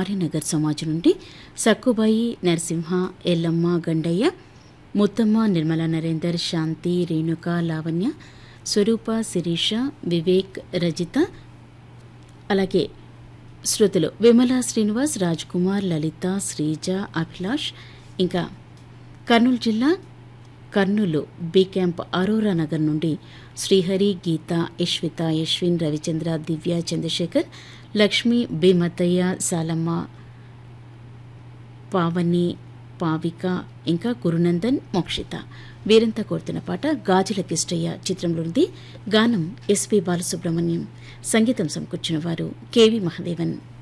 ఆర్యనగర్ సమాజం నుండి సక్కుబాయి నరసింహ ఎల్లమ్మ గండయ్య ముత్తమ్మ నిర్మల నరేందర్ శాంతి రేణుక లావణ్య స్వరూప శిరీష వివేక్ రజిత అలాగే శ్రోతలు విమలా శ్రీనివాస్ రాజ్ కుమార్ లలిత శ్రీజ అభిలాష్ ఇంకా కర్నూలు జిల్లా కర్నూలు బి క్యాంప్ అరోరా నగర్ నుండి శ్రీహరి గీత యశ్విత యశ్విన్ రవిచంద్ర దివ్య చంద్రశేఖర్ లక్ష్మి భీమతయ్య సాలమ్మ పావని పావిక ఇంకా గురునందన్ మోక్షిత వీరంతా కోరుతున్న పాట గాజుల కిష్టయ్య చిత్రంలోనిది గానం ఎస్పి బాలసుబ్రహ్మణ్యం సంగీతం సమకూర్చిన వారు కెవి మహదేవన్